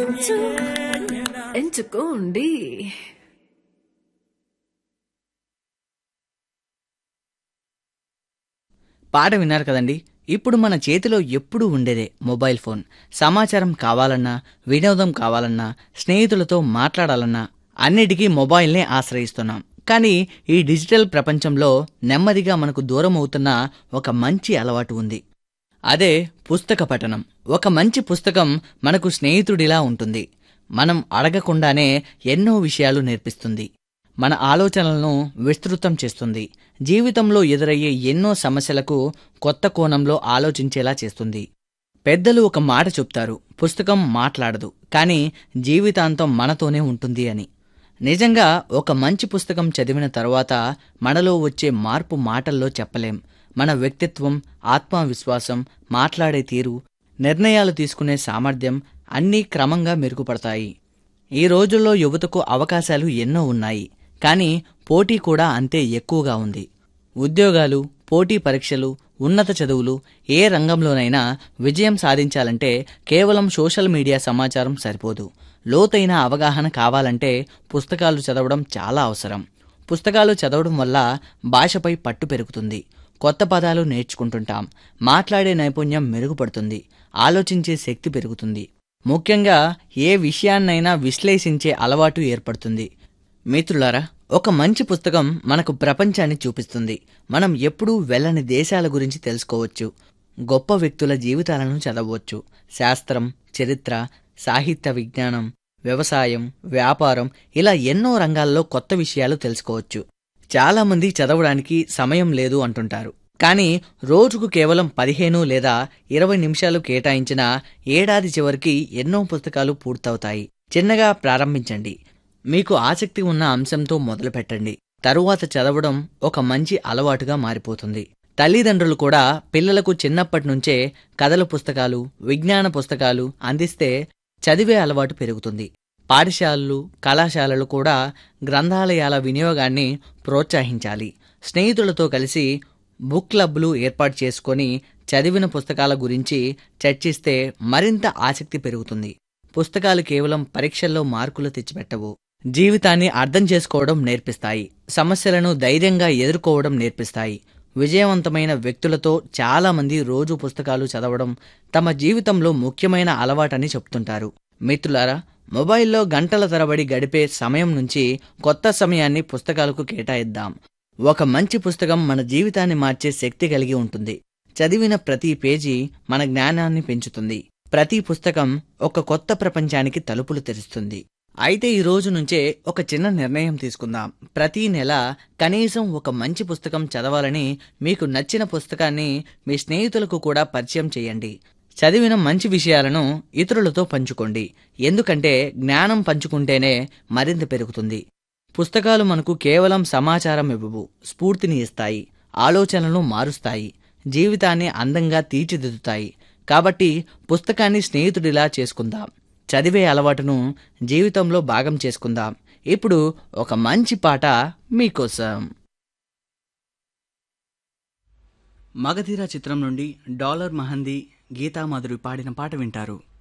ఎంచు ఎంచుకోండి పాట విన్నారు కదండి ఇప్పుడు మన చేతిలో ఎప్పుడూ ఉండేదే మొబైల్ ఫోన్ సమాచారం కావాలన్నా వినోదం కావాలన్నా స్నేహితులతో మాట్లాడాలన్నా అన్నిటికీ మొబైల్నే ఆశ్రయిస్తున్నాం కానీ ఈ డిజిటల్ ప్రపంచంలో నెమ్మదిగా మనకు దూరం అవుతున్న ఒక మంచి అలవాటు ఉంది అదే పుస్తక పఠనం ఒక మంచి పుస్తకం మనకు స్నేహితుడిలా ఉంటుంది మనం అడగకుండానే ఎన్నో విషయాలు నేర్పిస్తుంది మన ఆలోచనలను విస్తృతం చేస్తుంది జీవితంలో ఎదురయ్యే ఎన్నో సమస్యలకు కొత్త కోణంలో ఆలోచించేలా చేస్తుంది పెద్దలు ఒక మాట చెప్తారు పుస్తకం మాట్లాడదు కానీ జీవితాంతం మనతోనే ఉంటుంది అని నిజంగా ఒక మంచి పుస్తకం చదివిన తరువాత మనలో వచ్చే మార్పు మాటల్లో చెప్పలేం మన వ్యక్తిత్వం ఆత్మవిశ్వాసం మాట్లాడే తీరు నిర్ణయాలు తీసుకునే సామర్థ్యం అన్నీ క్రమంగా మెరుగుపడతాయి ఈ రోజుల్లో యువతకు అవకాశాలు ఎన్నో ఉన్నాయి కానీ పోటీ కూడా అంతే ఎక్కువగా ఉంది ఉద్యోగాలు పోటీ పరీక్షలు ఉన్నత చదువులు ఏ రంగంలోనైనా విజయం సాధించాలంటే కేవలం సోషల్ మీడియా సమాచారం సరిపోదు లోతైన అవగాహన కావాలంటే పుస్తకాలు చదవడం చాలా అవసరం పుస్తకాలు చదవడం వల్ల భాషపై పట్టు పెరుగుతుంది కొత్త పదాలు నేర్చుకుంటుంటాం మాట్లాడే నైపుణ్యం మెరుగుపడుతుంది ఆలోచించే శక్తి పెరుగుతుంది ముఖ్యంగా ఏ విషయాన్నైనా విశ్లేషించే అలవాటు ఏర్పడుతుంది మిత్రులారా ఒక మంచి పుస్తకం మనకు ప్రపంచాన్ని చూపిస్తుంది మనం ఎప్పుడూ వెళ్ళని దేశాల గురించి తెలుసుకోవచ్చు గొప్ప వ్యక్తుల జీవితాలను చదవవచ్చు శాస్త్రం చరిత్ర సాహిత్య విజ్ఞానం వ్యవసాయం వ్యాపారం ఇలా ఎన్నో రంగాల్లో కొత్త విషయాలు తెలుసుకోవచ్చు చాలామంది చదవడానికి సమయం లేదు అంటుంటారు కానీ రోజుకు కేవలం పదిహేను లేదా ఇరవై నిమిషాలు కేటాయించిన ఏడాది చివరికి ఎన్నో పుస్తకాలు పూర్తవుతాయి చిన్నగా ప్రారంభించండి మీకు ఆసక్తి ఉన్న అంశంతో మొదలుపెట్టండి తరువాత చదవడం ఒక మంచి అలవాటుగా మారిపోతుంది తల్లిదండ్రులు కూడా పిల్లలకు చిన్నప్పటి నుంచే కథల పుస్తకాలు విజ్ఞాన పుస్తకాలు అందిస్తే చదివే అలవాటు పెరుగుతుంది పాఠశాలలు కళాశాలలు కూడా గ్రంథాలయాల వినియోగాన్ని ప్రోత్సహించాలి స్నేహితులతో కలిసి బుక్ క్లబ్లు ఏర్పాటు చేసుకొని చదివిన పుస్తకాల గురించి చర్చిస్తే మరింత ఆసక్తి పెరుగుతుంది పుస్తకాలు కేవలం పరీక్షల్లో మార్కులు తెచ్చిపెట్టవు జీవితాన్ని అర్థం చేసుకోవడం నేర్పిస్తాయి సమస్యలను ధైర్యంగా ఎదుర్కోవడం నేర్పిస్తాయి విజయవంతమైన వ్యక్తులతో చాలామంది రోజు పుస్తకాలు చదవడం తమ జీవితంలో ముఖ్యమైన అలవాటని చెప్తుంటారు మిత్రులారా మొబైల్లో గంటల తరబడి గడిపే సమయం నుంచి కొత్త సమయాన్ని పుస్తకాలకు కేటాయిద్దాం ఒక మంచి పుస్తకం మన జీవితాన్ని మార్చే శక్తి కలిగి ఉంటుంది చదివిన ప్రతి పేజీ మన జ్ఞానాన్ని పెంచుతుంది ప్రతి పుస్తకం ఒక కొత్త ప్రపంచానికి తలుపులు తెరుస్తుంది అయితే ఈ రోజు నుంచే ఒక చిన్న నిర్ణయం తీసుకుందాం ప్రతి నెల కనీసం ఒక మంచి పుస్తకం చదవాలని మీకు నచ్చిన పుస్తకాన్ని మీ స్నేహితులకు కూడా పరిచయం చేయండి చదివిన మంచి విషయాలను ఇతరులతో పంచుకోండి ఎందుకంటే జ్ఞానం పంచుకుంటేనే మరింత పెరుగుతుంది పుస్తకాలు మనకు కేవలం సమాచారం ఇవ్వవు స్ఫూర్తిని ఇస్తాయి ఆలోచనలను మారుస్తాయి జీవితాన్ని అందంగా తీర్చిదిద్దుతాయి కాబట్టి పుస్తకాన్ని స్నేహితుడిలా చేసుకుందాం చదివే అలవాటును జీవితంలో భాగం చేసుకుందాం ఇప్పుడు ఒక మంచి పాట మీకోసం మగధీర చిత్రం నుండి డాలర్ మహంది గీతామాధురి పాడిన పాట వింటారు